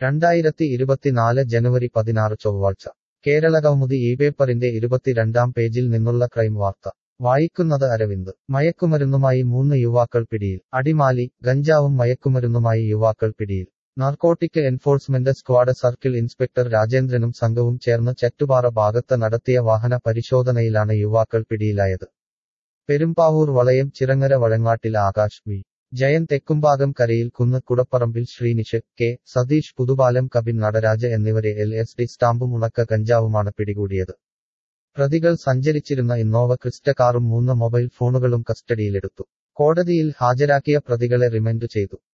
രണ്ടായിരത്തി ഇരുപത്തിനാല് ജനുവരി പതിനാറ് ചൊവ്വാഴ്ച കേരള കൗമുദി ഈ പേപ്പറിന്റെ ഇരുപത്തിരണ്ടാം പേജിൽ നിന്നുള്ള ക്രൈം വാർത്ത വായിക്കുന്നത് അരവിന്ദ് മയക്കുമരുന്നുമായി മൂന്ന് യുവാക്കൾ പിടിയിൽ അടിമാലി ഗഞ്ചാവും മയക്കുമരുന്നുമായി യുവാക്കൾ പിടിയിൽ narcotic enforcement squad circle inspector രാജേന്ദ്രനും സംഘവും ചേർന്ന് ചെറ്റുപാറ ഭാഗത്ത് നടത്തിയ വാഹന പരിശോധനയിലാണ് യുവാക്കൾ പിടിയിലായത് പെരുമ്പാവൂർ വളയം ചിറങ്ങര വഴങ്ങാട്ടിൽ ആകാശ് വി ജയൻ തെക്കുംഭാഗം കരയിൽ കുന്ന് കുടപ്പറമ്പിൽ ശ്രീനിഷ് കെ സതീഷ് പുതുപാലം കബിൻ നടരാജ എന്നിവരെ എൽ എസ് ഡി സ്റ്റാമ്പും ഉണക്ക കഞ്ചാവുമാണ് പിടികൂടിയത് പ്രതികൾ സഞ്ചരിച്ചിരുന്ന ഇന്നോവ ക്രിസ്റ്റ കാറും മൂന്ന് മൊബൈൽ ഫോണുകളും കസ്റ്റഡിയിലെടുത്തു കോടതിയിൽ ഹാജരാക്കിയ പ്രതികളെ റിമൻഡ് ചെയ്തു